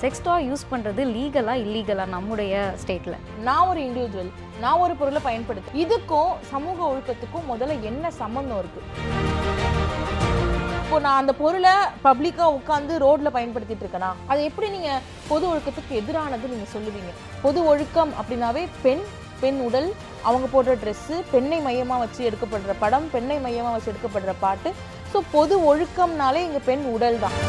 sex டாய் use பண்ணுறது லீகலா இல்லீகலா நம்முடைய ஸ்டேட்டில் நான் ஒரு இண்டிவிஜுவல் நான் ஒரு பொருளை பயன்படுத்து இதுக்கும் சமூக ஒழுக்கத்துக்கும் முதல்ல என்ன சம்மந்தம் இருக்கு இப்போ நான் அந்த பொருளை பப்ளிக்கா உட்காந்து ரோட்ல பயன்படுத்திட்டு இருக்கேனா அதை எப்படி நீங்க பொது ஒழுக்கத்துக்கு எதிரானது நீங்க சொல்லுவீங்க பொது ஒழுக்கம் அப்படின்னாவே பெண் பெண் உடல் அவங்க போடுற ட்ரெஸ்ஸு பெண்ணை மையமா வச்சு எடுக்கப்படுற படம் பெண்ணை மையமா வச்சு எடுக்கப்படுற பாட்டு ஸோ பொது ஒழுக்கம்னாலே இங்க பெண் உடல் தான்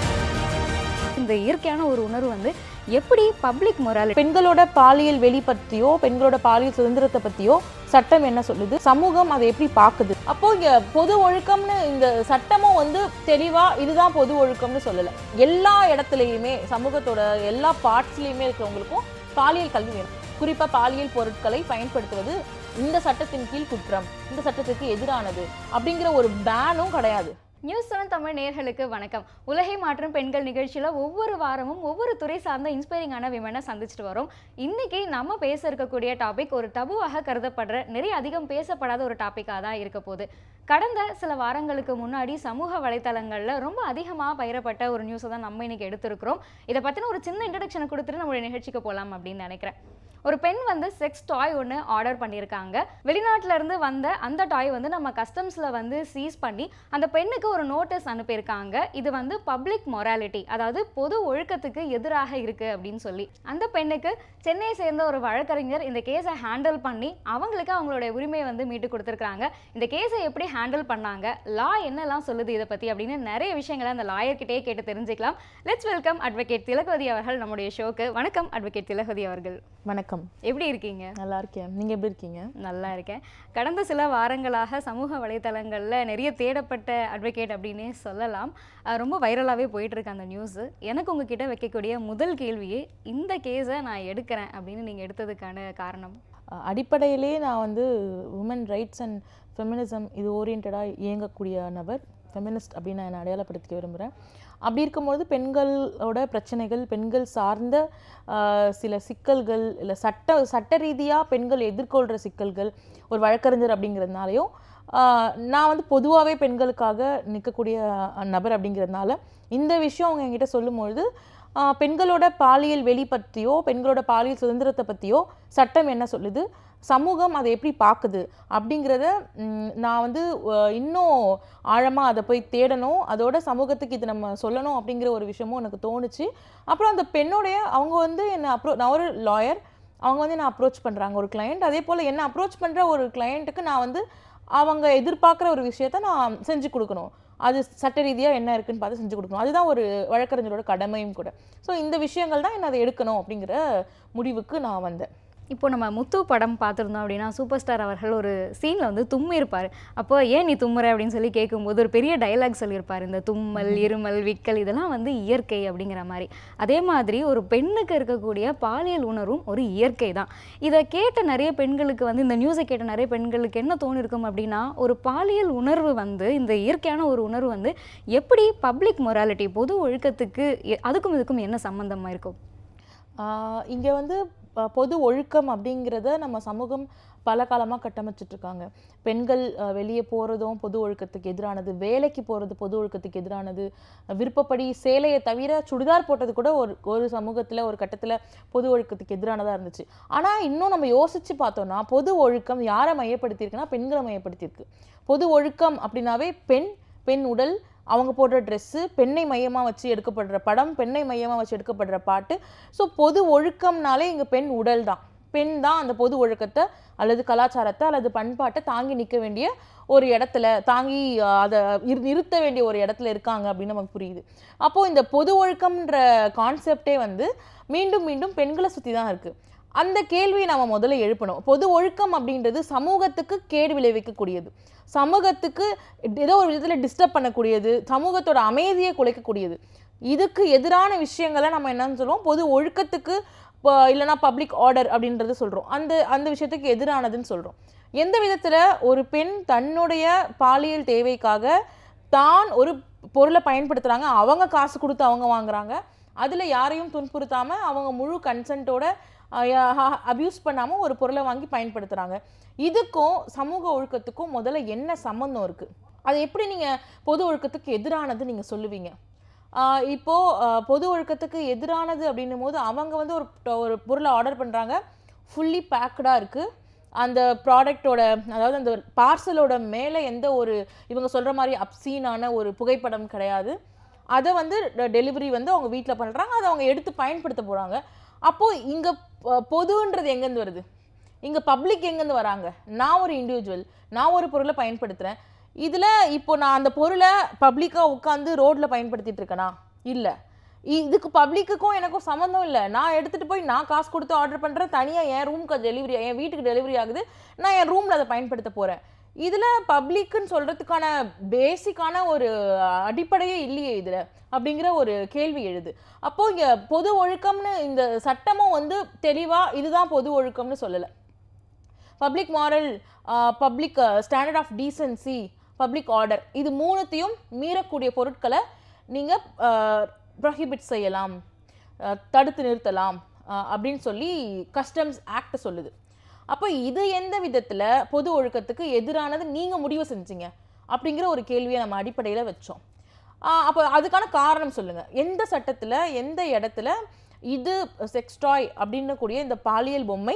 இந்த இயற்கையான ஒரு உணர்வு வந்து எப்படி பப்ளிக் மொராலிட்டி பெண்களோட பாலியல் வெளி பத்தியோ பெண்களோட பாலியல் சுதந்திரத்தை பத்தியோ சட்டம் என்ன சொல்லுது சமூகம் அதை எப்படி பாக்குது அப்போ இங்க பொது ஒழுக்கம்னு இந்த சட்டமும் வந்து தெளிவா இதுதான் பொது ஒழுக்கம்னு சொல்லல எல்லா இடத்துலயுமே சமூகத்தோட எல்லா பார்ட்ஸ்லயுமே இருக்கிறவங்களுக்கும் பாலியல் கல்வி வேணும் குறிப்பா பாலியல் பொருட்களை பயன்படுத்துவது இந்த சட்டத்தின் கீழ் குற்றம் இந்த சட்டத்துக்கு எதிரானது அப்படிங்கிற ஒரு பேனும் கிடையாது நியூஸ் செவன் தமிழ் நேயர்களுக்கு வணக்கம் உலகை மாற்றும் பெண்கள் நிகழ்ச்சியில் ஒவ்வொரு வாரமும் ஒவ்வொரு துறை சார்ந்த இன்ஸ்பைரிங்கான விமனை சந்திச்சுட்டு வரோம் இன்னைக்கு நம்ம பேச இருக்கக்கூடிய டாபிக் ஒரு டபுவாக கருதப்படுற நிறைய அதிகம் பேசப்படாத ஒரு டாப்பிக்காக தான் இருக்க போகுது கடந்த சில வாரங்களுக்கு முன்னாடி சமூக வலைத்தளங்களில் ரொம்ப அதிகமாக பயிரப்பட்ட ஒரு நியூஸை தான் நம்ம இன்னைக்கு எடுத்திருக்கிறோம் இதை பற்றின ஒரு சின்ன இன்ட்ரடக்ஷனை கொடுத்துட்டு நம்மளுடைய நிகழ்ச்சிக்கு போகலாம் அப்படின்னு நினைக்கிறேன் ஒரு பெண் வந்து செக்ஸ் டாய் ஒன்று ஆர்டர் பண்ணியிருக்காங்க வெளிநாட்டுல இருந்து வந்த அந்த டாய் வந்து நம்ம கஸ்டம்ஸில் வந்து சீஸ் பண்ணி அந்த பெண்ணுக்கு ஒரு நோட்டீஸ் அனுப்பியிருக்காங்க இது வந்து பப்ளிக் மொராலிட்டி அதாவது பொது ஒழுக்கத்துக்கு எதிராக இருக்கு அப்படின்னு சொல்லி அந்த பெண்ணுக்கு சென்னையை சேர்ந்த ஒரு வழக்கறிஞர் இந்த கேஸை ஹேண்டில் பண்ணி அவங்களுக்கு அவங்களுடைய உரிமையை வந்து மீட்டு கொடுத்துருக்காங்க இந்த கேஸை எப்படி ஹேண்டில் பண்ணாங்க லா என்னெல்லாம் சொல்லுது இதை பற்றி அப்படின்னு நிறைய விஷயங்களை அந்த லாயர்கிட்டயே கேட்டு தெரிஞ்சுக்கலாம் லெட்ஸ் வெல்கம் அட்வொகேட் திலகவதி அவர்கள் நம்முடைய ஷோக்கு வணக்கம் அட்வொகேட் திலகவதி அவர்கள் வணக்கம் எப்படி இருக்கீங்க நல்லா இருக்கேன் நீங்க எப்படி இருக்கீங்க நல்லா இருக்கேன் கடந்த சில வாரங்களாக சமூக வலைத்தளங்களில் நிறைய தேடப்பட்ட அட்வொகேட் அப்படின்னே சொல்லலாம் அஹ் ரொம்ப வைரலாகவே போயிட்டு இருக்கு அந்த நியூஸு எனக்கு உங்ககிட்ட வைக்கக்கூடிய முதல் கேள்வியே இந்த கேஸை நான் எடுக்கிறேன் அப்படின்னு நீங்கள் எடுத்ததுக்கான காரணம் அஹ் அடிப்படையிலே நான் வந்து உமன் ரைட்ஸ் அண்ட் ஃபெமினிசம் இது ஓரியன்டாக இயங்கக்கூடிய நபர் ஃபெமினிஸ்ட் அப்படின்னு நான் என்னை அடையாளப்படுத்திக்க விரும்புகிறேன் அப்படி இருக்கும்போது பெண்களோட பிரச்சனைகள் பெண்கள் சார்ந்த அஹ், சில சிக்கல்கள் இல்லை சட்ட சட்ட ரீதியாக பெண்கள் எதிர்கொள்கிற சிக்கல்கள் ஒரு வழக்கறிஞர் அப்படிங்கிறதுனாலையும் ஆஹ், நான் வந்து பொதுவாகவே பெண்களுக்காக நிற்கக்கூடிய நபர் அப்படிங்கிறதுனால இந்த விஷயம் அவங்க என்கிட்ட சொல்லும்பொழுது ஆஹ், பெண்களோட பாலியல் வெளி பற்றியோ பெண்களோட பாலியல் சுதந்திரத்தை பற்றியோ சட்டம் என்ன சொல்லுது சமூகம் அதை எப்படி பார்க்குது அப்படிங்கிறத ம், நான் வந்து அஹ், இன்னும் ஆழமாக அதை போய் தேடணும் அதோட சமூகத்துக்கு இது நம்ம சொல்லணும் அப்படிங்கிற ஒரு விஷயமும் எனக்கு தோணுச்சு அப்புறம் அந்த பெண்ணுடைய அவங்க வந்து என்னை அப்ரோ நான் ஒரு லாயர் அவங்க வந்து என்ன அப்ரோச் பண்ணுறாங்க ஒரு கிளையண்ட் அதே போல் என்ன அப்ரோச் பண்ணுற ஒரு கிளையண்ட்டுக்கு நான் வந்து அவங்க எதிர்பார்க்குற ஒரு விஷயத்த நான் செஞ்சு கொடுக்கணும் அது சட்ட ரீதியாக என்ன இருக்குன்னு பார்த்து செஞ்சு கொடுக்கணும் அதுதான் ஒரு வழக்கறிஞரோட கடமையும் கூட ஸோ இந்த விஷயங்கள் தான் என்ன அதை எடுக்கணும் அப்படிங்கிற முடிவுக்கு நான் வந்தேன் இப்போ நம்ம முத்து படம் பார்த்துருந்தோம் அப்படின்னா சூப்பர் ஸ்டார் அவர்கள் ஒரு சீனில் வந்து தும்மியிருப்பார் அப்போ ஏன் நீ தும்முற அப்படின்னு சொல்லி கேட்கும்போது ஒரு பெரிய டயலாக் சொல்லியிருப்பார் இந்த தும்மல் இருமல் விக்கல் இதெல்லாம் வந்து இயற்கை அப்படிங்கிற மாதிரி அதே மாதிரி ஒரு பெண்ணுக்கு இருக்கக்கூடிய பாலியல் உணர்வும் ஒரு இயற்கை தான் இதை கேட்ட நிறைய பெண்களுக்கு வந்து இந்த நியூஸை கேட்ட நிறைய பெண்களுக்கு என்ன தோணிருக்கும் அப்படின்னா ஒரு பாலியல் உணர்வு வந்து இந்த இயற்கையான ஒரு உணர்வு வந்து எப்படி பப்ளிக் மொராலிட்டி பொது ஒழுக்கத்துக்கு எ- அதுக்கும் இதுக்கும் என்ன சம்பந்தமாக இருக்கும் இங்கே வந்து அஹ், பொது ஒழுக்கம் அப்படிங்கிறத நம்ம சமூகம் பல காலமாக கட்டமைச்சிட்டு இருக்காங்க பெண்கள் அஹ், வெளியே போகிறதும் பொது ஒழுக்கத்துக்கு எதிரானது வேலைக்கு போகிறது பொது ஒழுக்கத்துக்கு எதிரானது விருப்பப்படி சேலையை தவிர சுடிதார் போட்டது கூட ஒரு ஒரு சமூகத்தில் ஒரு கட்டத்தில் பொது ஒழுக்கத்துக்கு எதிரானதாக இருந்துச்சு ஆனால் இன்னும் நம்ம யோசிச்சு பார்த்தோம்னா பொது ஒழுக்கம் யாரை மையப்படுத்தியிருக்குன்னா பெண்களை மையப்படுத்தியிருக்கு பொது ஒழுக்கம் அப்படின்னாவே பெண் பெண் உடல் அவங்க போடுற ட்ரெஸ்ஸு பெண்ணை மையமாக வச்சு எடுக்கப்படுற படம் பெண்ணை மையமாக வச்சு எடுக்கப்படுற பாட்டு ஸோ பொது ஒழுக்கம்னாலே இங்கே பெண் உடல் தான் பெண் தான் அந்த பொது ஒழுக்கத்தை அல்லது கலாச்சாரத்தை அல்லது பண்பாட்டை தாங்கி நிற்க வேண்டிய ஒரு இடத்துல தாங்கி அஹ், அதை இரு- நிறுத்த வேண்டிய ஒரு இடத்துல இருக்காங்க அப்படின்னு நமக்கு புரியுது அப்போது இந்த பொது ஒழுக்கம்ன்ற கான்செப்டே வந்து மீண்டும் மீண்டும் பெண்களை சுற்றி தான் இருக்குது அந்த கேள்வியை நம்ம முதல்ல எழுப்பணும் பொது ஒழுக்கம் அப்படின்றது சமூகத்துக்கு கேடு விளைவிக்கக்கூடியது சமூகத்துக்கு ஏதோ ஒரு விதத்தில் டிஸ்டர்ப் பண்ணக்கூடியது சமூகத்தோட அமைதியை குலைக்கக்கூடியது இதுக்கு எதிரான விஷயங்களை நம்ம என்னன்னு சொல்லுவோம் பொது ஒழுக்கத்துக்கு இப்போ இல்லைன்னா பப்ளிக் ஆர்டர் அப்படின்றது சொல்கிறோம் அந்த அந்த விஷயத்துக்கு எதிரானதுன்னு சொல்கிறோம் எந்த விதத்தில் ஒரு பெண் தன்னுடைய பாலியல் தேவைக்காக தான் ஒரு பொருளை பயன்படுத்துகிறாங்க அவங்க காசு கொடுத்து அவங்க வாங்குறாங்க அதில் யாரையும் துன்புறுத்தாம அவங்க முழு கன்சென்ட்டோட அபியூஸ் பண்ணாமல் ஒரு பொருளை வாங்கி பயன்படுத்துகிறாங்க இதுக்கும் சமூக ஒழுக்கத்துக்கும் முதல்ல என்ன சம்மந்தம் இருக்குது அது எப்படி நீங்கள் பொது ஒழுக்கத்துக்கு எதிரானது நீங்கள் சொல்லுவீங்க ஆஹ் இப்போ ஆஹ் பொது ஒழுக்கத்துக்கு எதிரானது அப்படின்னும் போது அவங்க வந்து ஒரு ஒரு பொருளை ஆர்டர் பண்ணுறாங்க ஃபுல்லி பேக்கடாக இருக்குது அந்த ப்ராடக்டோட அதாவது அந்த பார்சலோட மேலே எந்த ஒரு இவங்க சொல்கிற மாதிரி அப்சீனான ஒரு புகைப்படம் கிடையாது அதை வந்து டெலிவரி வந்து அவங்க வீட்டில் பண்ணுறாங்க அதை அவங்க எடுத்து பயன்படுத்த போகிறாங்க அப்போது இங்கே பொதுன்றது எங்கேருந்து வருது இங்கே பப்ளிக் எங்கேருந்து வராங்க நான் ஒரு இண்டிவிஜுவல் நான் ஒரு பொருளை பயன்படுத்துகிறேன் இதில் இப்போ நான் அந்த பொருளை பப்ளிக்காக உட்காந்து ரோட்டில் பயன்படுத்திட்டு இருக்கேனா இல்லை இதுக்கு பப்ளிக்குக்கும் எனக்கும் சம்மந்தம் இல்லை நான் எடுத்துகிட்டு போய் நான் காசு கொடுத்து ஆர்டர் பண்ணுறேன் தனியாக என் ரூமுக்கு டெலிவரி என் வீட்டுக்கு டெலிவரி ஆகுது நான் என் ரூமில் அதை பயன்படுத்த போகிறேன் இதில் பப்ளிக்குன்னு சொல்கிறதுக்கான பேசிக்கான ஒரு அடிப்படையே இல்லையே இதில் அப்படிங்கிற ஒரு கேள்வி எழுது அப்போது இங்கே பொது ஒழுக்கம்னு இந்த சட்டமும் வந்து தெளிவாக இதுதான் பொது ஒழுக்கம்னு சொல்லலை public moral public standard of decency public order இது மூணுத்தையும் மீறக்கூடிய பொருட்களை நீங்கள் ப்ரொஹிபிட் செய்யலாம் அஹ், தடுத்து நிறுத்தலாம் அஹ், அப்படின்னு சொல்லி கஸ்டம்ஸ் ஆக்ட் சொல்லுது அப்போ இது எந்த விதத்தில் பொது ஒழுக்கத்துக்கு எதிரானது நீங்கள் முடிவு செஞ்சீங்க அப்படிங்கிற ஒரு கேள்வியை நம்ம அடிப்படையில் வச்சோம் ஆஹ் அப்போ அதுக்கான காரணம் சொல்லுங்கள் எந்த சட்டத்தில் எந்த இடத்துல இது செக்ஸ் டாய் அப்படின்னு கூடிய இந்த பாலியல் பொம்மை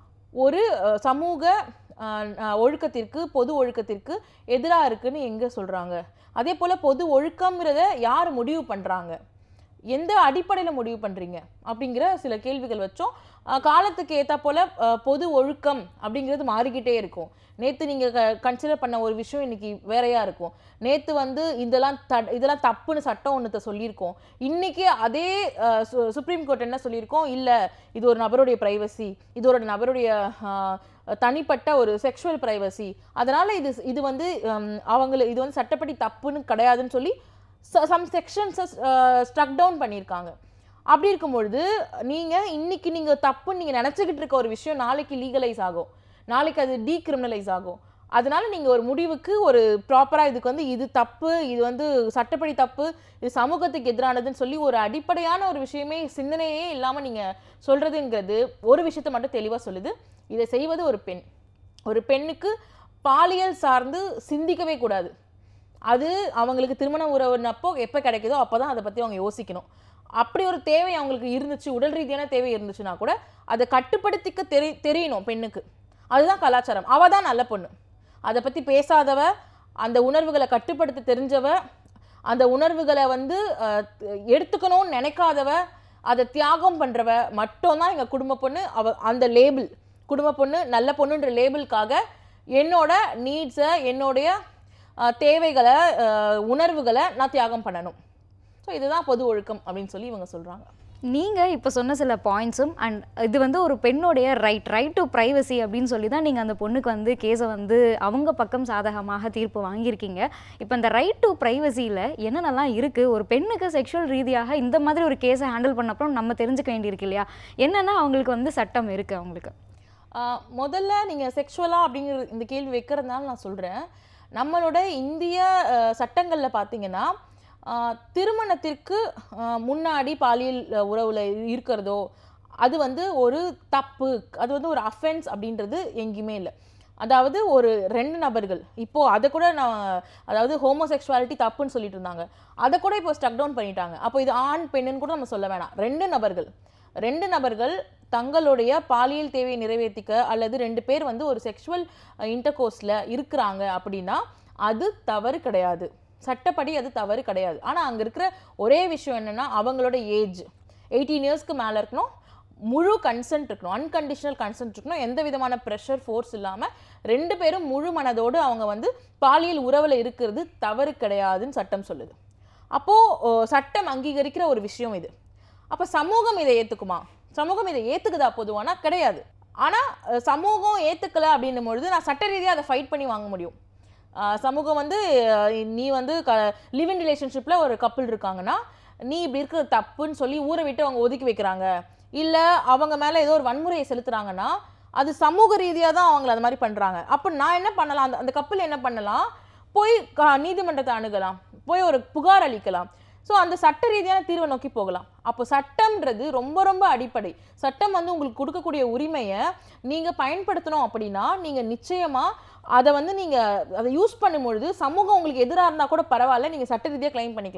ஒரு அஹ், சமூக அஹ், அஹ், ஒழுக்கத்திற்கு பொது ஒழுக்கத்திற்கு எதிராக இருக்குன்னு எங்கே சொல்கிறாங்க அதே போல் பொது ஒழுக்கம்ங்கிறத யார் முடிவு பண்ணுறாங்க எந்த அடிப்படையில் முடிவு பண்ணுறீங்க அப்படிங்கிற சில கேள்விகள் வச்சோம் அஹ், காலத்துக்கு ஏற்றா போல் பொது ஒழுக்கம் அப்படிங்கிறது மாறிக்கிட்டே இருக்கும் நேற்று நீங்கள் க கன்சிடர் பண்ண ஒரு விஷயம் இன்னைக்கு வேறையாக இருக்கும் நேற்று வந்து இதெல்லாம் த இதெல்லாம் தப்புன்னு சட்டம் ஒன்றத்தை சொல்லியிருக்கோம் இன்னைக்கு அதே அஹ், சு- சுப்ரீம் கோர்ட் என்ன சொல்லியிருக்கோம் இல்லை இது ஒரு நபருடைய ப்ரைவசி இது ஒரு நபருடைய அஹ், தனிப்பட்ட ஒரு செக்ஷுவல் ப்ரைவசி அதனால் இது இது வந்து அவங்கள இது வந்து சட்டப்படி தப்புன்னு கிடையாதுன்னு சொல்லி சம் செக்ஷன்ஸை ஸ்ட்ரக் டவுன் பண்ணியிருக்காங்க அப்படி இருக்கும் பொழுது நீங்கள் இன்னைக்கு நீங்கள் தப்புன்னு நீங்கள் நினச்சிக்கிட்டு இருக்க ஒரு விஷயம் நாளைக்கு லீகலைஸ் ஆகும் நாளைக்கு அது டீக்ரிமினலைஸ் ஆகும் அதனால நீங்கள் ஒரு முடிவுக்கு ஒரு ப்ராப்பராக இதுக்கு வந்து இது தப்பு இது வந்து சட்டப்படி தப்பு இது சமூகத்துக்கு எதிரானதுன்னு சொல்லி ஒரு அடிப்படையான ஒரு விஷயமே சிந்தனையே இல்லாமல் நீங்கள் சொல்கிறதுங்கிறது ஒரு விஷயத்தை மட்டும் தெளிவாக சொல்லுது இதை செய்வது ஒரு பெண் ஒரு பெண்ணுக்கு பாலியல் சார்ந்து சிந்திக்கவே கூடாது அது அவங்களுக்கு திருமண உறவுனப்போ எப்போ கிடைக்குதோ அப்போ தான் அதை பற்றி அவங்க யோசிக்கணும் அப்படி ஒரு தேவை அவங்களுக்கு இருந்துச்சு உடல் ரீதியான தேவை இருந்துச்சுன்னா கூட அதை கட்டுப்படுத்திக்க தெரி தெரியணும் பெண்ணுக்கு அதுதான் கலாச்சாரம் அவ தான் நல்ல பொண்ணு அதை பற்றி பேசாதவ அந்த உணர்வுகளை கட்டுப்படுத்த தெரிஞ்சவ அந்த உணர்வுகளை வந்து அஹ், எடுத்துக்கணும்னு நினைக்காதவ அதை தியாகம் பண்ணுறவ மட்டும்தான் எங்கள் குடும்ப பொண்ணு அவ அந்த லேபிள் குடும்ப பொண்ணு நல்ல பொண்ணுன்ற லேபிளுக்காக என்னோட நீட்ஸை என்னுடைய அஹ், தேவைகளை அஹ், உணர்வுகளை நான் தியாகம் பண்ணணும் ஸோ இதுதான் பொது ஒழுக்கம் அப்படின்னு சொல்லி இவங்க சொல்கிறாங்க நீங்கள் இப்போ சொன்ன சில பாயிண்ட்ஸும் அண்ட் இது வந்து ஒரு பெண்ணுடைய ரைட் ரைட் டு ப்ரைவசி அப்படின்னு சொல்லி தான் நீங்கள் அந்த பொண்ணுக்கு வந்து கேஸை வந்து அவங்க பக்கம் சாதகமாக தீர்ப்பு வாங்கியிருக்கீங்க இப்போ இந்த ரைட் டு ப்ரைவசியில் என்னென்னலாம் இருக்குது ஒரு பெண்ணுக்கு செக்ஷுவல் ரீதியாக இந்த மாதிரி ஒரு கேஸை ஹேண்டில் பண்ணப்பறம் நம்ம தெரிஞ்சுக்க வேண்டியிருக்கு இல்லையா என்னென்னா அவங்களுக்கு வந்து சட்டம் இருக்குது அவங்களுக்கு ஆஹ் முதல்ல நீங்கள் செக்ஷுவலாக அப்படிங்கிற இந்த கேள்வி வைக்கிறதுனால நான் சொல்கிறேன் நம்மளோட இந்திய சட்டங்களில் பார்த்தீங்கன்னா ஆஹ் திருமணத்திற்கு ஆஹ் முன்னாடி பாலியல் அஹ், உறவுல இருக்கிறதோ அது வந்து ஒரு தப்பு அது வந்து ஒரு அஃபென்ஸ் அப்படின்றது எங்கேயுமே இல்லை அதாவது ஒரு ரெண்டு நபர்கள் இப்போ அதை கூட நான் அதாவது ஹோமோசெக்சுவாலிட்டி தப்புன்னு சொல்லிட்டு இருந்தாங்க அதை கூட இப்போ ஸ்டக் டவுன் பண்ணிட்டாங்க அப்போ இது ஆண் பெண்ணுன்னு கூட நம்ம சொல்ல வேணாம் ரெண்டு நபர்கள் ரெண்டு நபர்கள் தங்களுடைய பாலியல் தேவையை நிறைவேற்றிக்க அல்லது ரெண்டு பேர் வந்து ஒரு செக்ஷுவல் இன்டர்கோர்ஸில் இருக்கிறாங்க அப்படின்னா அது தவறு கிடையாது சட்டப்படி அது தவறு கிடையாது ஆனால் அங்கே இருக்கிற ஒரே விஷயம் என்னன்னா அவங்களோட ஏஜ் எயிட்டீன் இயர்ஸ்க்கு மேலே இருக்கணும் முழு கன்சென்ட் இருக்கணும் அன்கண்டிஷனல் கன்சென்ட் இருக்கணும் எந்த விதமான ப்ரெஷர் ஃபோர்ஸ் இல்லாமல் ரெண்டு பேரும் முழு மனதோடு அவங்க வந்து பாலியல் உறவில் இருக்கிறது தவறு கிடையாதுன்னு சட்டம் சொல்லுது அப்போது சட்டம் அங்கீகரிக்கிற ஒரு விஷயம் இது அப்போ சமூகம் இதை ஏற்றுக்குமா சமூகம் இதை ஏற்றுக்குதா பொதுவானா கிடையாது ஆனால் சமூகம் ஏற்றுக்கல அப்படின்னும் பொழுது நான் சட்ட ரீதியாக அதை ஃபைட் பண்ணி வாங்க முடியும் அஹ், சமூகம் வந்து அஹ், நீ வந்து க லிவ் இன் ரிலேஷன்ஷிப்பில் ஒரு கப்பல் இருக்காங்கன்னா நீ இப்படி இருக்கிற தப்புன்னு சொல்லி ஊரை விட்டு அவங்க ஒதுக்கி வைக்கிறாங்க இல்லை அவங்க மேலே ஏதோ ஒரு வன்முறையை செலுத்துறாங்கன்னா அது சமூக ரீதியாக தான் அவங்கள அது மாதிரி பண்ணுறாங்க அப்போ நான் என்ன பண்ணலாம் அந்த அந்த கப்பல் என்ன பண்ணலாம் போய் க- நீதிமன்றத்தை அணுகலாம் போய் ஒரு புகார் அளிக்கலாம் ஸோ அந்த சட்ட ரீதியான தீர்வை நோக்கி போகலாம் அப்போ சட்டம்ன்றது ரொம்ப ரொம்ப அடிப்படை சட்டம் வந்து உங்களுக்கு கொடுக்கக்கூடிய உரிமையை நீங்கள் பயன்படுத்தணும் அப்படின்னா நீங்கள் நிச்சயமாக அதை வந்து நீங்கள் அதை யூஸ் பண்ணும்பொழுது சமூகம் உங்களுக்கு எதிராக இருந்தால் கூட பரவாயில்ல நீங்கள் சட்ட ரீதியாக கிளைம் பண்ணிக்கலாம்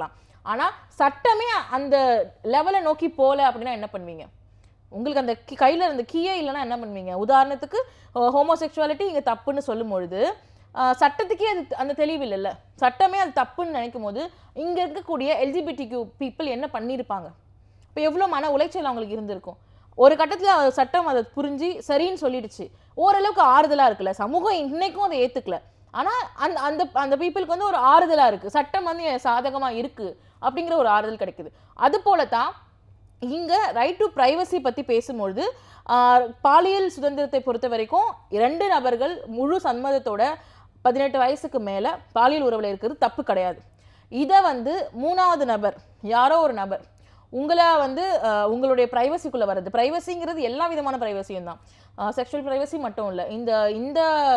ஆனால் சட்டமே அந்த லெவலை நோக்கி போகல அப்படின்னா என்ன பண்ணுவீங்க உங்களுக்கு அந்த கி- கையில இருந்த கீயே இல்லைன்னா என்ன பண்ணுவீங்க உதாரணத்துக்கு ஹோமோசெக்சுவாலிட்டி இங்கே தப்புன்னு சொல்லும் பொழுது அஹ், சட்டத்துக்கே அது அந்த தெளிவு இல்லைல்ல சட்டமே அது தப்புன்னு நினைக்கும் போது இங்கே இருக்கக்கூடிய எல்ஜிபிடி கியூ பீப்புள் என்ன பண்ணியிருப்பாங்க இப்போ எவ்வளோ மன உளைச்சல் அவங்களுக்கு இருந்திருக்கும் ஒரு கட்டத்தில் சட்டம் அதை புரிஞ்சு சரின்னு சொல்லிடுச்சு ஓரளவுக்கு ஆறுதலாக இருக்குல்ல சமூகம் இன்னைக்கும் அதை ஏற்றுக்கல ஆனால் அந்த அந்த அந்த பீப்புளுக்கு வந்து ஒரு ஆறுதலாக இருக்குது சட்டம் வந்து சாதகமாக இருக்குது அப்படிங்கிற ஒரு ஆறுதல் கிடைக்குது அது போல தான் இங்கே ரைட் டு ப்ரைவசி பற்றி பேசும்பொழுது ஆஹ், பாலியல் சுதந்திரத்தை பொறுத்த வரைக்கும் இரண்டு நபர்கள் முழு சம்மதத்தோட பதினெட்டு வயசுக்கு மேலே பாலியல் உறவில் இருக்கிறது தப்பு கிடையாது இதை வந்து மூணாவது நபர் யாரோ ஒரு நபர் உங்களை வந்து ஆஹ், உங்களுடைய ப்ரைவசிக்குள்ளே வர்றது ப்ரைவசிங்கிறது எல்லா விதமான ப்ரைவசியும் தான் செக்ஷுவல் ப்ரைவசி மட்டும் இல்லை இந்த இந்த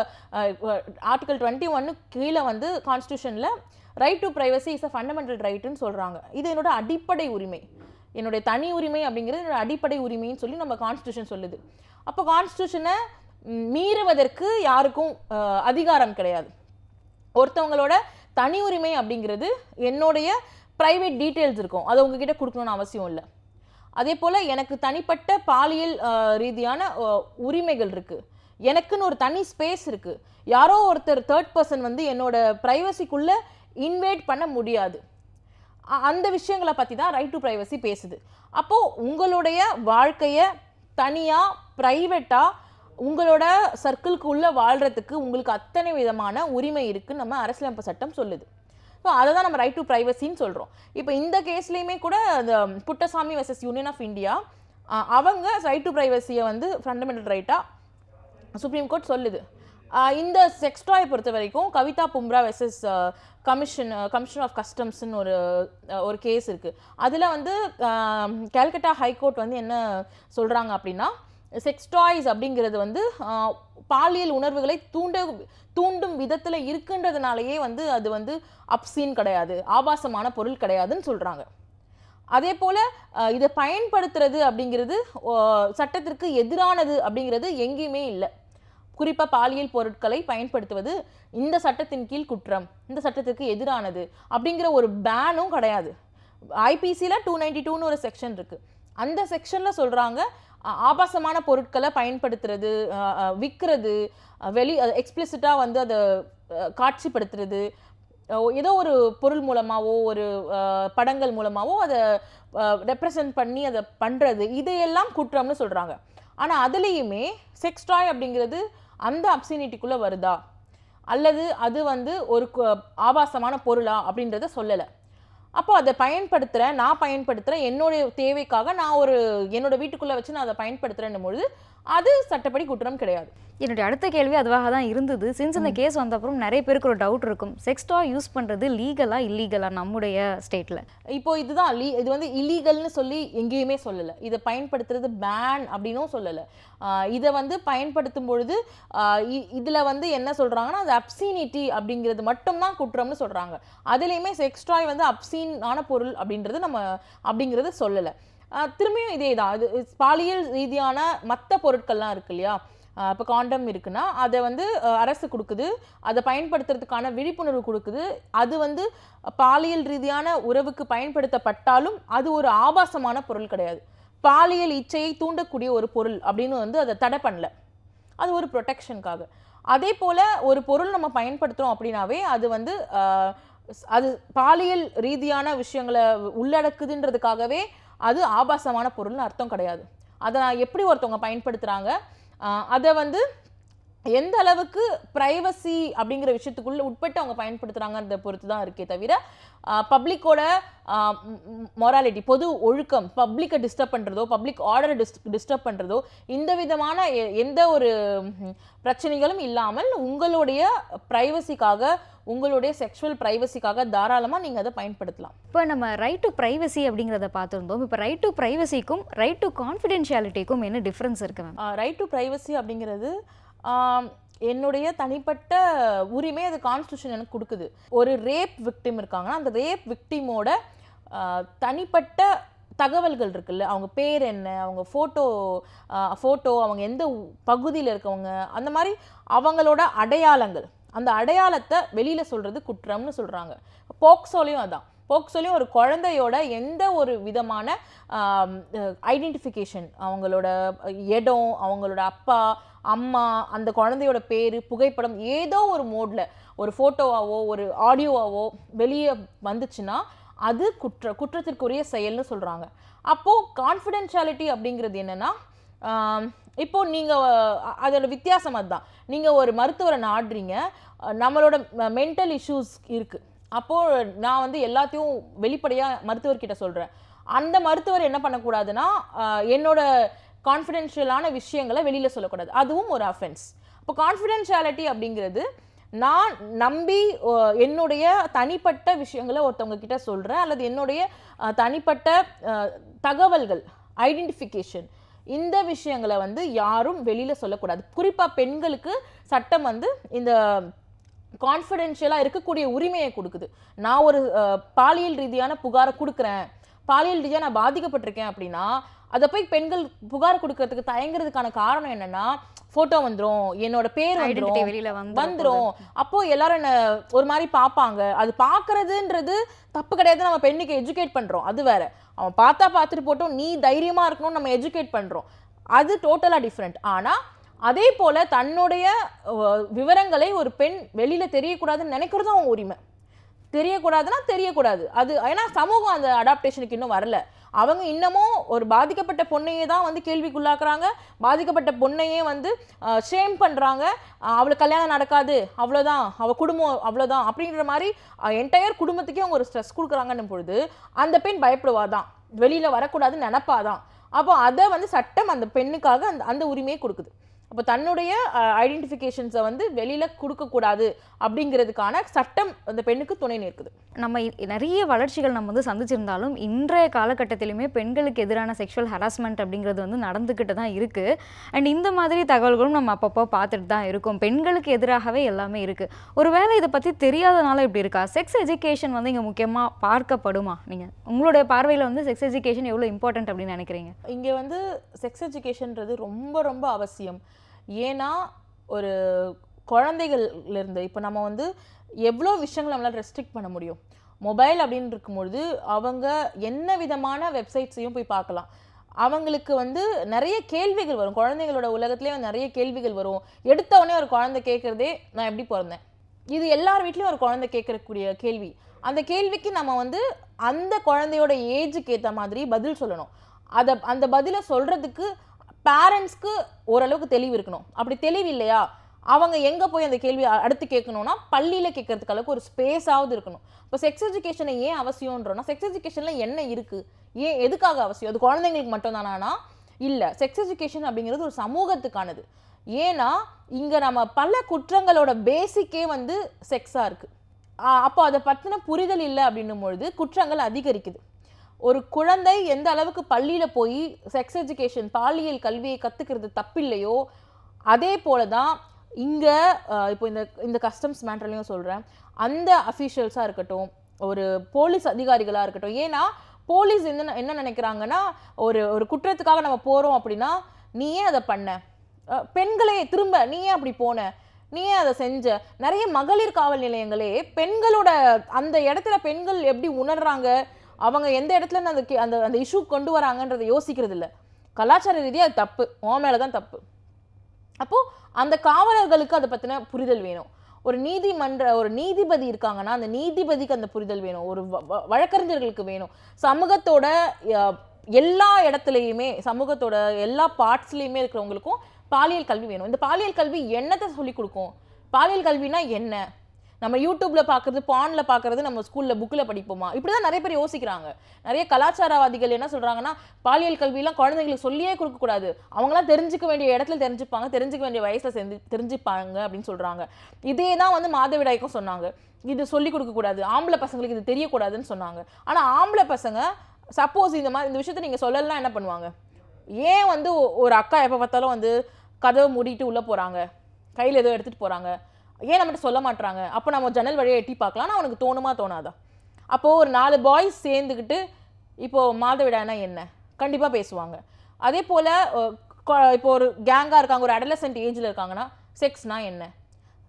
ஆர்டிகல் டுவெண்ட்டி ஒன்னு கீழே வந்து கான்ஸ்டியூஷனில் right to privacy is a fundamental ரைட்டுன்னு சொல்கிறாங்க இது என்னோட அடிப்படை உரிமை என்னுடைய தனி உரிமை அப்படிங்கிறது என்னோட அடிப்படை உரிமைன்னு சொல்லி நம்ம கான்ஸ்டியூஷன் சொல்லுது அப்போ கான்ஸ்டியூஷனை மீறுவதற்கு யாருக்கும் ஆஹ், அதிகாரம் கிடையாது ஒருத்தவங்களோட தனி உரிமை அப்படிங்கிறது என்னுடைய ப்ரைவேட் டீட்டெயில்ஸ் இருக்கும் அதை உங்ககிட்ட கொடுக்கணும்னு அவசியம் இல்லை அதே போல் எனக்கு தனிப்பட்ட பாலியல் ஆஹ், ரீதியான ஆஹ், உரிமைகள் இருக்குது எனக்குன்னு ஒரு தனி ஸ்பேஸ் இருக்குது யாரோ ஒருத்தர் தேர்ட் பர்சன் வந்து என்னோட ப்ரைவசிக்குள்ளே இன்வைட் பண்ண முடியாது அ- அந்த விஷயங்களை பற்றி தான் ரைட் டு ப்ரைவசி பேசுது அப்போது உங்களுடைய வாழ்க்கையை தனியாக ப்ரைவேட்டாக உங்களோட சர்க்கிள்குள்ளே வாழ்கிறதுக்கு உங்களுக்கு அத்தனை விதமான உரிமை இருக்குன்னு நம்ம அரசியலமைப்பு சட்டம் சொல்லுது ஸோ அதை தான் நம்ம ரைட் டு ப்ரைவசின்னு சொல்கிறோம் இப்போ இந்த கேஸ்லேயுமே கூட அந்த Puttaswamy versus Union of India அவங்க ரைட் டு ப்ரைவசியை வந்து ஃபண்டமெண்டல் ரைட்டாக சுப்ரீம் கோர்ட் சொல்லுது ஆஹ் இந்த செக்ஸ் டாய் பொறுத்த வரைக்கும் Kavitha Bumra versus commission commission of கஸ்டம்ஸ்னு ஒரு அஹ், ஒரு கேஸ் இருக்குது அதில் வந்து கல்கட்டா ஹைகோர்ட் வந்து என்ன சொல்கிறாங்க அப்படின்னா செக்ஸ் டாய்ஸ் அப்படிங்கிறது வந்து ஆஹ், பாலியல் உணர்வுகளை தூண்ட தூண்டும் விதத்தில் இருக்குன்றதுனாலயே வந்து அது வந்து அப்சீன் கிடையாது ஆபாசமான பொருள் கிடையாதுன்னு சொல்கிறாங்க அதே போல் இதை பயன்படுத்துறது அப்படிங்கிறது அஹ், சட்டத்திற்கு எதிரானது அப்படிங்கிறது எங்கேயுமே இல்லை குறிப்பாக பாலியல் பொருட்களை பயன்படுத்துவது இந்த சட்டத்தின் கீழ் குற்றம் இந்த சட்டத்திற்கு எதிரானது அப்படிங்கிற ஒரு பேனும் கிடையாது ஐபிசியில் டூ நைன்டி டூன்னு ஒரு செக்ஷன் இருக்குது அந்த செக்ஷனில் சொல்கிறாங்க ஆபாசமான பொருட்களை பயன்படுத்துறது அஹ், அஹ், விற்கிறது அஹ், வெளி எக்ஸ்பிளிசிட்டாக வந்து அதை அஹ், காட்சிப்படுத்துறது அஹ், ஏதோ ஒரு பொருள் மூலமாவோ ஒரு அஹ், படங்கள் மூலமாவோ அதை ரெப்ரசன்ட் பண்ணி அதை பண்ணுறது இதையெல்லாம் குற்றம்னு சொல்கிறாங்க ஆனால் அதுலேயுமே செக்ஸ் டாய் அப்படிங்கிறது அந்த அப்சினிட்டிக்குள்ளே வருதா அல்லது அது வந்து ஒரு கு- ஆபாசமான பொருளா அப்படின்றத சொல்லலை அப்போ அதை பயன்படுத்துகிறேன் நான் பயன்படுத்துகிறேன் என்னுடைய தேவைக்காக நான் ஒரு என்னோட வீட்டுக்குள்ளே வச்சு நான் அதை பயன்படுத்துகிறேன்னும் பொழுது அது சட்டப்படி குற்றம் கிடையாது என்னுடைய அடுத்த கேள்வி அதுவாக தான் இருந்தது சின்ஸ் இந்த கேஸ் வந்த அப்புறம் நிறைய பேருக்கு ஒரு டவுட் இருக்கும் செக்ஸ் டாய் யூஸ் பண்ணுறது லீகலா இல்லீகலா நம்முடைய ஸ்டேட்டில் இப்போ இதுதான் லீ இது வந்து இல்லீகல்னு சொல்லி எங்கேயுமே சொல்லலை இதை பயன்படுத்துறது பேன் அப்படின்னும் சொல்லலை இதை வந்து பயன்படுத்தும் பொழுது இதில் வந்து என்ன சொல்கிறாங்கன்னா அது அப்சீனிட்டி அப்படிங்கிறது மட்டும்தான் குற்றம்னு சொல்கிறாங்க அதுலேயுமே செக்ஸ் டாய் வந்து அப்சீன் ஆன பொருள் அப்படின்றது நம்ம அப்படிங்கிறது சொல்லலை திரும்பியும் இதே தான் இது இது பாலியல் ரீதியான மற்ற பொருட்கள்லாம் இருக்கு இல்லையா இப்போ காண்டம் இருக்குன்னா அதை வந்து அஹ், அரசு கொடுக்குது அதை பயன்படுத்துறதுக்கான விழிப்புணர்வு கொடுக்குது அது வந்து பாலியல் ரீதியான உறவுக்கு பயன்படுத்தப்பட்டாலும் அது ஒரு ஆபாசமான பொருள் கிடையாது பாலியல் இச்சையை தூண்டக்கூடிய ஒரு பொருள் அப்படின்னு வந்து அதை தடை பண்ணல அது ஒரு ப்ரொடெக்ஷனுக்காக அதே போல் ஒரு பொருள் நம்ம பயன்படுத்துகிறோம் அப்படின்னாவே அது வந்து ஆஹ், ஸ்- அது பாலியல் ரீதியான விஷயங்களை உள்ளடக்குதுன்றதுக்காகவே அது ஆபாசமான பொருள்னு அர்த்தம் கிடையாது அதை நான் எப்படி ஒருத்தவங்க பயன்படுத்துகிறாங்க அதை வந்து எந்த அளவுக்கு ப்ரைவசி அப்படிங்கிற விஷயத்துக்குள்ள உட்பட்டு அவங்க பயன்படுத்துகிறாங்கன்றத பொறுத்து தான் இருக்கே தவிர பப்ளிக்கோட மொராலிட்டி பொது ஒழுக்கம் பப்ளிக்கை டிஸ்டர்ப் பண்ணுறதோ பப்ளிக் ஆர்டரை டிஸ் டிஸ்டர்ப் பண்ணுறதோ இந்த விதமான எ- எந்த ஒரு ம், பிரச்சனைகளும் இல்லாமல் உங்களுடைய ப்ரைவசிக்காக உங்களுடைய செக்ஷுவல் ப்ரைவசிக்காக தாராளமாக நீங்கள் அதை பயன்படுத்தலாம் இப்போ நம்ம ரைட் டு ப்ரைவசி அப்படிங்கிறத பார்த்துருந்தோம் இப்போ ரைட் டு ப்ரைவசிக்கும் ரைட் டு கான்ஃபிடென்ஷியாலிட்டிக்கும் என்ன டிஃப்ரென்ஸ் இருக்கு மேம் ரைட் டு ப்ரைவசி அப்படிங்கிறது ஆம், என்னுடைய தனிப்பட்ட உரிமை அது கான்ஸ்டியூஷன் எனக்கு கொடுக்குது ஒரு ரேப் விக்டிம் இருக்காங்கன்னா அந்த ரேப் விக்டிமோட தனிப்பட்ட தகவல்கள் இருக்குல்ல அவங்க பேர் என்ன அவங்க ஃபோட்டோ ஃபோட்டோ அவங்க எந்த பகுதியில் இருக்கவங்க அந்த மாதிரி அவங்களோட அடையாளங்கள் அந்த அடையாளத்தை வெளியில் சொல்கிறது குற்றம்னு சொல்கிறாங்க போக்சோலையும் அதான் போக்சோலையும் ஒரு குழந்தையோட எந்த ஒரு விதமான ஐடென்டிஃபிகேஷன் அவங்களோட இடம் அவங்களோட அப்பா அம்மா அந்த குழந்தையோட பேர் புகைப்படம் ஏதோ ஒரு மோட்ல ஒரு ஃபோட்டோவாவோ ஒரு ஆடியோவாவோ வெளியே வந்துச்சுன்னா அது குற்ற குற்றத்திற்குரிய செயல்னு சொல்றாங்க அப்போ கான்ஃபிடென்ஷியாலிட்டி அப்படிங்கிறது என்னன்னா ஆம், இப்போ நீங்க அ- அதோட வித்தியாசம் அதுதான் நீங்க ஒரு மருத்துவரை நாடுறீங்க அஹ், நம்மளோட மென்டல் இஷ்யூஸ் இருக்கு அப்போ நான் வந்து எல்லாத்தையும் வெளிப்படையா மருத்துவர்கிட்ட சொல்றேன் அந்த மருத்துவர் என்ன பண்ணக்கூடாதுன்னா அஹ், என்னோட கான்ஃபிடென்ஷியலான விஷயங்களை வெளியில சொல்லக்கூடாது அதுவும் ஒரு அஃபென்ஸ் இப்போ கான்ஃபிடென்ஷியாலிட்டி அப்படிங்கிறது நான் நம்பி அஹ், என்னுடைய தனிப்பட்ட விஷயங்களை ஒருத்தவங்க கிட்ட சொல்றேன் அல்லது என்னுடைய அஹ், தனிப்பட்ட அஹ், தகவல்கள் ஐடென்டிஃபிகேஷன் இந்த விஷயங்களை வந்து யாரும் வெளியில சொல்லக்கூடாது குறிப்பா பெண்களுக்கு சட்டம் வந்து இந்த கான்ஃபிடென்ஷியலாக இருக்கக்கூடிய உரிமையை கொடுக்குது நான் ஒரு அஹ், பாலியல் ரீதியான புகாரை கொடுக்குறேன் பாலியல் ரீதியாக நான் பாதிக்கப்பட்டிருக்கேன் அப்படின்னா அதை போய் பெண்கள் புகார் கொடுக்கறதுக்கு தயங்குறதுக்கான காரணம் என்னன்னா ஃபோட்டோ வந்துரும் என்னோட பேர் ஐடென்டிட்டி வந்துரும் வெளியில வந்து வந்துரும் அப்போ எல்லாரும் என்ன ஒரு மாதிரி பார்ப்பாங்க அது பார்க்கறதுன்றது தப்பு கிடையாது நம்ம பெண்ணுக்கு எஜுகேட் பண்றோம் அது வேற அவன் பார்த்தா பார்த்துட்டு போட்டோம் நீ தைரியமா இருக்கணும்னு நம்ம எஜுகேட் பண்றோம் அது டோட்டலா டிஃப்ரெண்ட் ஆனா அதே போல தன்னுடைய அஹ், விவரங்களை ஒரு பெண் வெளியில தெரியக்கூடாதுன்னு நினைக்கிறதும் அவன் உரிமை தெரியக்கூடாதுன்னா தெரியக்கூடாது அது ஏன்னா சமூகம் அந்த அடாப்டேஷனுக்கு இன்னும் வரல அவங்க இன்னமும் ஒரு பாதிக்கப்பட்ட பொண்ணையே தான் வந்து கேள்விக்குள்ளாக்குறாங்க பாதிக்கப்பட்ட பொண்ணையே வந்து ஷேம் பண்றாங்க அஹ் அவளுக்கு கல்யாணம் நடக்காது அவ்வளோதான் அவ குடும்பம் அவ்வளோதான் அப்படின்ற மாதிரி என்டையர் குடும்பத்துக்கே அவங்க ஒரு ஸ்ட்ரெஸ் கொடுக்குறாங்கன்னும் பொழுது அந்த பெண் பயப்படுவாதான் வெளியில வரக்கூடாதுன்னு நினப்பாதான் அப்போ அதை வந்து சட்டம் அந்த பெண்ணுக்காக அந்த அந்த உரிமையை கொடுக்குது அப்போ தன்னுடைய ஐடென்டிஃபிகேஷன்ஸை வந்து வெளியில கொடுக்கக்கூடாது அப்படிங்கிறதுக்கான சட்டம் அந்த பெண்ணுக்கு துணை நிற்குது நம்ம இ- நிறைய வளர்ச்சிகள் நம்ம வந்து சந்திச்சிருந்தாலும் இன்றைய காலகட்டத்திலுமே பெண்களுக்கு எதிரான செக்ஷுவல் ஹராஸ்மெண்ட் அப்படிங்கிறது வந்து நடந்துக்கிட்டு தான் இருக்கு அண்ட் இந்த மாதிரி தகவல்களும் நம்ம அப்பப்போ பார்த்துட்டு தான் இருக்கோம் பெண்களுக்கு எதிராகவே எல்லாமே இருக்கு ஒருவேளை இதை பத்தி தெரியாதனால இப்படி இருக்கா செக்ஸ் எஜுகேஷன் வந்து இங்க முக்கியமா பார்க்கப்படுமா நீங்க உங்களுடைய பார்வையில வந்து செக்ஸ் எஜுகேஷன் எவ்வளவு இம்பார்ட்டன்ட் அப்படின்னு நினைக்கிறீங்க இங்கே வந்து செக்ஸ் எஜுகேஷன்ன்றது ரொம்ப ரொம்ப அவசியம் ஏன்னா ஒரு குழந்தைகள்ல இருந்து இப்போ நம்ம வந்து எவ்வளோ விஷயங்கள் நம்மளால் ரெஸ்ட்ரிக்ட் பண்ண முடியும் மொபைல் அப்படின்னு இருக்கும்பொழுது அவங்க என்ன விதமான வெப்சைட்ஸையும் போய் பார்க்கலாம் அவங்களுக்கு வந்து நிறைய கேள்விகள் வரும் குழந்தைங்களோட உலகத்துலேயே நிறைய கேள்விகள் வரும் எடுத்த உடனே ஒரு குழந்தை கேட்குறதே நான் எப்படி பிறந்தேன் இது எல்லார் வீட்லேயும் ஒரு குழந்தை கேட்கக்கூடிய கேள்வி அந்த கேள்விக்கு நம்ம வந்து அந்த குழந்தையோட ஏஜுக்கு ஏற்ற மாதிரி பதில் சொல்லணும் அதை அந்த பதிலை சொல்றதுக்கு பேரண்ட்ஸ்க்கு ஓரளவுக்கு தெளிவு இருக்கணும் அப்படி தெளிவு இல்லையா அவங்க எங்க போய் அந்த கேள்வி அ- அடுத்து கேட்கணும்னா பள்ளியில கேட்கறதுக்கு அளவுக்கு ஒரு ஸ்பேஸாவது இருக்கணும் இப்போ செக்ஸ் எஜுகேஷனை ஏன் அவசியம்ன்றோம்னா செக்ஸ் எஜுகேஷன்ல என்ன இருக்கு ஏன் எதுக்காக அவசியம் அது குழந்தைங்களுக்கு மட்டும் தானா இல்ல செக்ஸ் எஜுகேஷன் அப்படிங்கிறது ஒரு சமூகத்துக்கானது ஏன்னா இங்க நம்ம பல குற்றங்களோட பேசிக்கே வந்து செக்ஸா இருக்கு ஆஹ் அப்போ அதை பத்தின புரிதல் இல்லை அப்படின்னும் பொழுது குற்றங்கள் அதிகரிக்குது ஒரு குழந்தை எந்த அளவுக்கு பள்ளியில போய் செக்ஸ் எஜுகேஷன் பாலியல் கல்வியை கத்துக்கிறது தப்பில்லையோ அதே போல தான் இங்க அஹ், இப்போ இந்த இந்த கஸ்டம்ஸ் மேட்டர்லையும் சொல்றேன் அந்த அஃபீஷியல்ஸாக இருக்கட்டும் ஒரு போலீஸ் அதிகாரிகளா இருக்கட்டும் ஏன்னா போலீஸ் என்ன என்ன நினைக்கிறாங்கன்னா ஒரு ஒரு குற்றத்துக்காக நம்ம போறோம் அப்படின்னா நீ ஏன் அதை பண்ண அஹ், பெண்களே திரும்ப நீ ஏன் அப்படி போன நீ ஏன் அதை செஞ்ச நிறைய மகளிர் காவல் நிலையங்களே பெண்களோட அந்த இடத்துல பெண்கள் எப்படி உணர்றாங்க அவங்க எந்த இடத்துல இருந்து அந்த கே- அந்த அந்த இஷ்யூ கொண்டு வராங்கன்றதை யோசிக்கிறது இல்ல கலாச்சார ரீதியா அது தப்பு உன் மேல தான் தப்பு அப்போ அந்த காவலர்களுக்கு அதை பத்தின புரிதல் வேணும் ஒரு நீதிமன்ற ஒரு நீதிபதி இருக்காங்கன்னா அந்த நீதிபதிக்கு அந்த புரிதல் வேணும் ஒரு வ- வ- வழக்கறிஞர்களுக்கு வேணும் சமூகத்தோட அஹ், எல்லா இடத்துலையுமே சமூகத்தோட எல்லா பார்ட்ஸ்லயுமே இருக்கிறவங்களுக்கும் பாலியல் கல்வி வேணும் இந்த பாலியல் கல்வி என்னத்தை சொல்லி கொடுக்கும் பாலியல் கல்வினா என்ன நம்ம யூடியூப்ல பார்க்கறது பான்ல பார்க்கறது நம்ம ஸ்கூல்ல புக்ல படிப்போமா இப்படிதான் நிறைய பேர் யோசிக்கிறாங்க நிறைய கலாச்சாரவாதிகள் என்ன சொல்றாங்கன்னா பாலியல் கல்வியெல்லாம் குழந்தைங்களுக்கு சொல்லியே கொடுக்க கூடாது அவங்களாம் தெரிஞ்சுக்க வேண்டிய இடத்துல தெரிஞ்சுப்பாங்க தெரிஞ்சுக்க வேண்டிய வயசுல செஞ்சு தெரிஞ்சுப்பாங்க அப்படின்னு சொல்றாங்க இதே தான் வந்து மாதவிடாய்க்கும் சொன்னாங்க இது சொல்லி கொடுக்க கூடாது ஆம்பளை பசங்களுக்கு இது தெரியக்கூடாதுன்னு சொன்னாங்க ஆனா ஆம்பளை பசங்க சப்போஸ் இந்த மாதிரி இந்த விஷயத்த நீங்க சொல்லலாம் என்ன பண்ணுவாங்க ஏன் வந்து ஒ- ஒரு அக்கா எப்போ பார்த்தாலும் வந்து கதவை மூடிட்டு உள்ள போறாங்க கையில ஏதோ எடுத்துட்டு போறாங்க ஏன் நம்மகிட்ட சொல்ல மாட்றாங்க அப்போ நம்ம ஜன்னல் வழியா எட்டி பார்க்கலாம்னு அவனுக்கு தோணுமா தோணாதா அப்போ ஒரு நாலு பாய்ஸ் சேர்ந்துக்கிட்டு இப்போ மாதவிடாய்னா என்ன கண்டிப்பா பேசுவாங்க அதே போல அஹ், கொ- இப்போ ஒரு கேங்கா இருக்காங்க ஒரு அடலசென்ட் ஏஜ்ல இருக்காங்கன்னா செக்ஸ்னா என்ன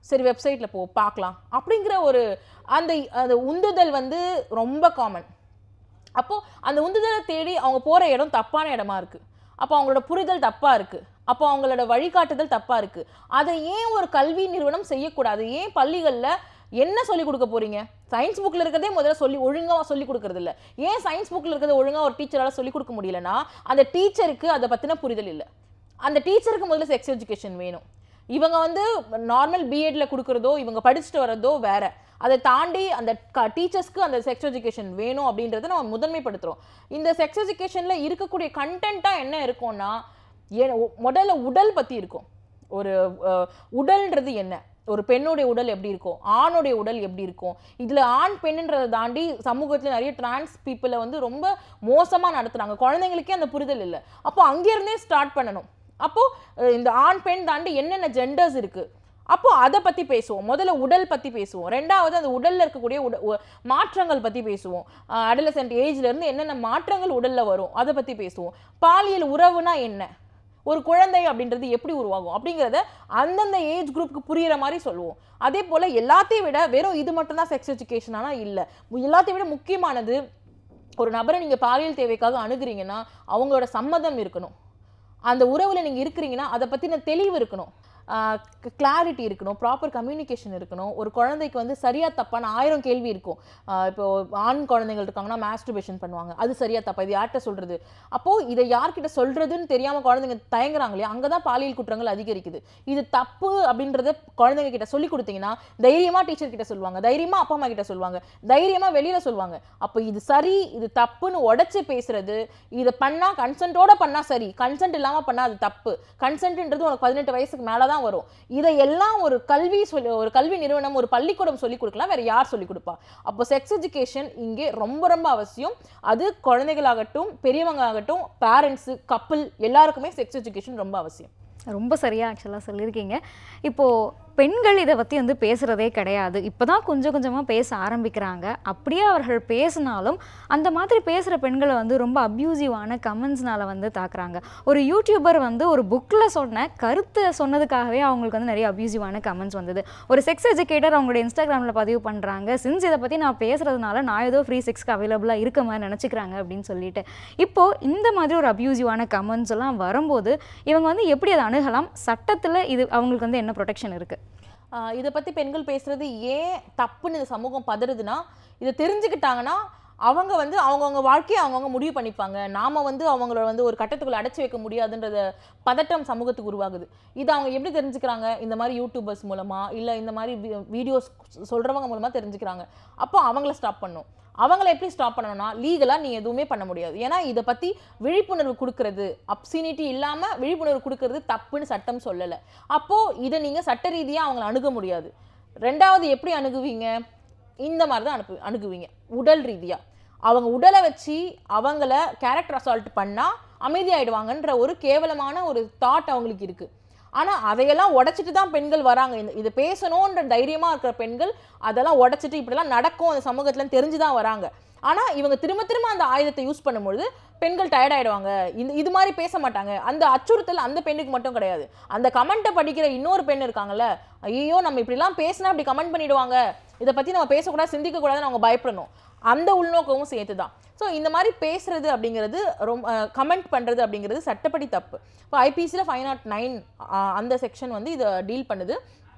சரி வெப்சைட்டில் போ பார்க்கலாம் அப்படிங்கிற ஒரு அந்த அந்த உந்துதல் வந்து ரொம்ப காமன் அப்போ அந்த உந்துதலை தேடி அவங்க போற இடம் தப்பான இடமா இருக்கு அப்போ அவங்களோட புரிதல் தப்பா இருக்கு அப்போ அவங்களோட வழிகாட்டுதல் தப்பா இருக்கு அதை ஏன் ஒரு கல்வி நிறுவனம் செய்யக்கூடாது ஏன் பள்ளிகள்ல என்ன சொல்லி கொடுக்க போறீங்க சயின்ஸ் புக்ல இருக்கிறதே முதல்ல சொல்லி ஒழுங்கா சொல்லி கொடுக்கறது இல்ல ஏன் சயின்ஸ் புக்ல இருக்கிறத ஒழுங்கா ஒரு டீச்சரால சொல்லி கொடுக்க முடியலன்னா அந்த டீச்சருக்கு அதை பத்தின புரிதல் இல்ல அந்த டீச்சருக்கு முதல்ல செக்ஸ் எஜுகேஷன் வேணும் இவங்க வந்து நார்மல் பிஎட்ல கொடுக்குறதோ இவங்க படிச்சுட்டு வர்றதோ வேற அதை தாண்டி அந்த டீச்சர்ஸ்க்கு அந்த செக்ஸ் எஜுகேஷன் வேணும் அப்படின்றத நம்ம முதன்மைப்படுத்துறோம் இந்த செக்ஸ் எஜுகேஷன்ல இருக்கக்கூடிய கண்டென்ட்டா என்ன இருக்கும்னா ஏ- ஒ- முதல்ல உடல் பத்தி இருக்கும் ஒரு அஹ், உடல்ன்றது என்ன ஒரு பெண்ணுடைய உடல் எப்படி இருக்கும் ஆணுடைய உடல் எப்படி இருக்கும் இதுல ஆண் பெண்ணுன்றதை தாண்டி சமூகத்துல நிறைய டிரான்ஸ் பீப்புளை வந்து ரொம்ப மோசமா நடத்துறாங்க குழந்தைங்களுக்கே அந்த புரிதல் இல்லை அப்போ அங்கிருந்தே ஸ்டார்ட் பண்ணணும் அப்போ அஹ், இந்த ஆண் பெண் தாண்டி என்னென்ன ஜெண்டர்ஸ் இருக்கு அப்போ அதை பத்தி பேசுவோம் முதல்ல உடல் பத்தி பேசுவோம் ரெண்டாவது அந்த உடல்ல இருக்கக்கூடிய உட உ- மாற்றங்கள் பத்தி பேசுவோம் அடலசென்ட் ஏஜ்ல இருந்து என்னென்ன மாற்றங்கள் உடல்ல வரும் அதை பத்தி பேசுவோம் பாலியல் உறவுனா என்ன ஒரு குழந்தை அப்படின்றது எப்படி உருவாகும் அப்படிங்கிறத அந்தந்த ஏஜ் குரூப்புக்கு புரியுற மாதிரி சொல்லுவோம் அதே போல எல்லாத்தையும் விட வெறும் இது மட்டும்தான் செக்ஸ் எஜுகேஷன் ஆனால் இல்லை எல்லாத்தையும் விட முக்கியமானது ஒரு நபரை நீங்க பாலியல் தேவைக்காக அணுகுறீங்கன்னா அவங்களோட சம்மதம் இருக்கணும் அந்த உறவுல நீங்க இருக்கிறீங்கன்னா அதை பத்தின தெளிவு இருக்கணும் கிளாரிட்டி இருக்கணும் ப்ராப்பர் கம்யூனிகேஷன் இருக்கணும் ஒரு குழந்தைக்கு வந்து சரியா தப்பான ஆயிரம் கேள்வி இருக்கும் ஆஹ் இப்போ ஆண் குழந்தைகள் இருக்காங்கன்னா மாஸ்டர்பேஷன் பண்ணுவாங்க அது சரியா தப்பா இது யார்கிட்ட சொல்றது அப்போ இதை யார்கிட்ட சொல்றதுன்னு தெரியாம குழந்தைங்க தயங்குறாங்க இல்லையா அங்கதான் பாலியல் குற்றங்கள் அதிகரிக்குது இது தப்பு அப்படின்றத குழந்தைங்க கிட்ட சொல்லி கொடுத்தீங்கன்னா தைரியமா டீச்சர் கிட்ட சொல்லுவாங்க தைரியமா அப்பா அம்மா கிட்ட சொல்லுவாங்க தைரியமா வெளியில சொல்லுவாங்க அப்போ இது சரி இது தப்புன்னு உடைச்சு பேசுறது இதை பண்ணா கன்சென்ட்டோட பண்ணா சரி கன்சென்ட் இல்லாம பண்ணா அது தப்பு கன்சென்ட்ன்றது உனக்கு பதினெட்டு வயசுக்கு மேல தான் வரும் இதையெல்லாம் ஒரு கல்வி சொல்லி ஒரு கல்வி நிறுவனம் ஒரு பள்ளிக்கூடம் சொல்லி கொடுக்கலாம் வேற யார் சொல்லி கொடுப்பா அப்போ செக்ஸ் எஜுகேஷன் இங்கே ரொம்ப ரொம்ப அவசியம் அது குழந்தைகளாகட்டும் பெரியவங்க ஆகட்டும் பேரண்ட்ஸு கப்பிள் எல்லாருக்குமே செக்ஸ் எஜுகேஷன் ரொம்ப அவசியம் ரொம்ப சரியாக ஆக்சுவலாக சொல்லியிருக்கீங்க இப்போது பெண்கள் இதை பற்றி வந்து பேசுகிறதே கிடையாது இப்போ தான் கொஞ்சம் கொஞ்சமாக பேச ஆரம்பிக்கிறாங்க அப்படியே அவர்கள் பேசினாலும் அந்த மாதிரி பேசுகிற பெண்களை வந்து ரொம்ப அப்யூசிவான கமெண்ட்ஸ்னால வந்து தாக்குறாங்க ஒரு யூடியூபர் வந்து ஒரு புக்கில் சொன்ன கருத்தை சொன்னதுக்காகவே அவங்களுக்கு வந்து நிறைய அப்யூசிவான கமெண்ட்ஸ் வந்தது ஒரு செக்ஸ் எஜுகேட்டர் அவங்களுடைய இன்ஸ்டாகிராமில் பதிவு பண்ணுறாங்க சின்ஸ் இதை பற்றி நான் பேசுகிறதுனால நான் ஏதோ ஃப்ரீ செக்ஸ்க்கு அவைலபிளாக இருக்க மாதிரி நினச்சிக்கிறாங்க அப்படின்னு சொல்லிட்டு இப்போது இந்த மாதிரி ஒரு அப்யூசிவான கமெண்ட்ஸ் எல்லாம் வரும்போது இவங்க வந்து எப்படி அதை அணுகலாம் சட்டத்தில் இது அவங்களுக்கு வந்து என்ன ப்ரொடெக்ஷன் இருக்குது ஆஹ் இதை பத்தி பெண்கள் பேசுறது ஏன் தப்புன்னு இந்த சமூகம் பதறுதுன்னா இதை தெரிஞ்சுக்கிட்டாங்கன்னா அவங்க வந்து அவங்கவுங்க வாழ்க்கையை அவங்கவுங்க முடிவு பண்ணிப்பாங்க நாம வந்து அவங்கள வந்து ஒரு கட்டத்துக்குள்ள அடைச்சி வைக்க முடியாதுன்றத பதட்டம் சமூகத்துக்கு உருவாகுது இது அவங்க எப்படி தெரிஞ்சுக்கிறாங்க இந்த மாதிரி யூடியூபர்ஸ் மூலமா இல்ல இந்த மாதிரி வீடியோஸ் சொல்றவங்க மூலமா தெரிஞ்சுக்கிறாங்க அப்போ அவங்கள ஸ்டாப் பண்ணும் அவங்கள எப்படி ஸ்டாப் பண்ணணும்னா லீகலாக நீ எதுவுமே பண்ண முடியாது ஏன்னா இதை பற்றி விழிப்புணர்வு கொடுக்கறது அப்சினிட்டி இல்லாமல் விழிப்புணர்வு கொடுக்கறது தப்புன்னு சட்டம் சொல்லலை அப்போது இதை நீங்கள் சட்ட ரீதியாக அவங்கள அணுக முடியாது ரெண்டாவது எப்படி அணுகுவீங்க இந்த மாதிரி தான் அனுப்பு அணுகுவீங்க உடல் ரீதியாக அவங்க உடலை வச்சு அவங்கள கேரக்டர் அசால்ட் பண்ணால் அமைதியாயிடுவாங்கன்ற ஒரு கேவலமான ஒரு தாட் அவங்களுக்கு இருக்குது ஆனால் அதையெல்லாம் உடைச்சிட்டு தான் பெண்கள் வராங்க இந்த இது பேசணுன்ற தைரியமாக இருக்கிற பெண்கள் அதெல்லாம் உடைச்சிட்டு இப்படிலாம் நடக்கும் அந்த சமூகத்தில் தெரிஞ்சு தான் வராங்க ஆனால் இவங்க திரும்ப திரும்ப அந்த ஆயுதத்தை யூஸ் பண்ணும்பொழுது பெண்கள் டயர்ட் ஆயிடுவாங்க இந்த இது மாதிரி பேச மாட்டாங்க அந்த அச்சுறுத்தல் அந்த பெண்ணுக்கு மட்டும் கிடையாது அந்த கமெண்ட்டை படிக்கிற இன்னொரு பெண் இருக்காங்கல்ல ஐயோ நம்ம இப்படிலாம் பேசினா இப்படி கமெண்ட் பண்ணிடுவாங்க இதை பற்றி நம்ம பேசக்கூடாது சிந்திக்கக்கூடாதுன்னு அவங்க பயப்படணும் அந்த உள்நோக்கமும் சேர்த்து தான் ஸோ இந்த மாதிரி பேசுறது அப்படிங்கிறது ரொம்ப கமெண்ட் பண்ணுறது அப்படிங்கிறது சட்டப்படி தப்பு இப்போ ஐபிசியில் ஃபைவ் நாட் நைன் அந்த செக்ஷன் வந்து இதை டீல் பண்ணுது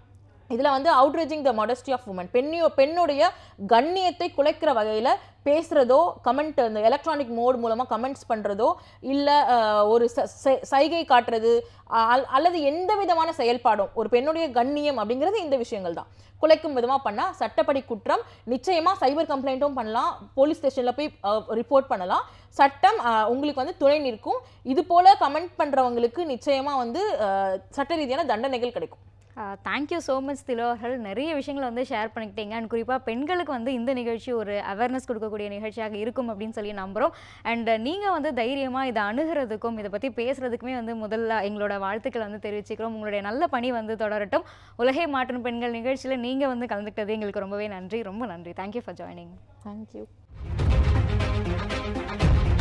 இதில் வந்து outraging the modesty of woman பெண்ணியோ பெண்ணுடைய கண்ணியத்தை குலைக்கிற வகையில் பேசுகிறதோ கமெண்ட் அந்த எலக்ட்ரானிக் மோட் மூலமாக கமெண்ட்ஸ் பண்ணுறதோ இல்லை ஒரு ச- சை- சைகை காட்டுறது அ- அல்லது எந்த விதமான செயல்பாடும் ஒரு பெண்ணுடைய கண்ணியம் அப்படிங்கிறது இந்த விஷயங்கள் தான் குலைக்கும் விதமாக பண்ணால் சட்டப்படி குற்றம் நிச்சயமாக சைபர் கம்ப்ளைண்ட்டும் பண்ணலாம் போலீஸ் ஸ்டேஷனில் போய் ரிப்போர்ட் பண்ணலாம் சட்டம் அஹ், உங்களுக்கு வந்து துணை நிற்கும் இது போல கமெண்ட் பண்ணுறவங்களுக்கு நிச்சயமாக வந்து அஹ், சட்ட ரீதியான தண்டனைகள் கிடைக்கும் தேங்க்யூ ஸோ மச் திலோர்கள் நிறைய விஷயங்களை வந்து ஷேர் பண்ணிக்கிட்டீங்க அண்ட் குறிப்பாக பெண்களுக்கு வந்து இந்த நிகழ்ச்சி ஒரு அவேர்னஸ் கொடுக்கக்கூடிய நிகழ்ச்சியாக இருக்கும் அப்படின்னு சொல்லி நம்புகிறோம் அண்ட் நீங்கள் வந்து தைரியமாக இதை அணுகிறதுக்கும் இதை பற்றி பேசுகிறதுக்குமே வந்து முதல்ல எங்களோட வாழ்த்துக்களை வந்து தெரிவிச்சுக்கிறோம் உங்களுடைய நல்ல பணி வந்து தொடரட்டும் உலகை மாற்றும் பெண்கள் நிகழ்ச்சியில் நீங்கள் வந்து கலந்துக்கிட்டது எங்களுக்கு ரொம்பவே நன்றி ரொம்ப நன்றி தேங்க்யூ ஃபார் ஜாயினிங் தேங்க்யூ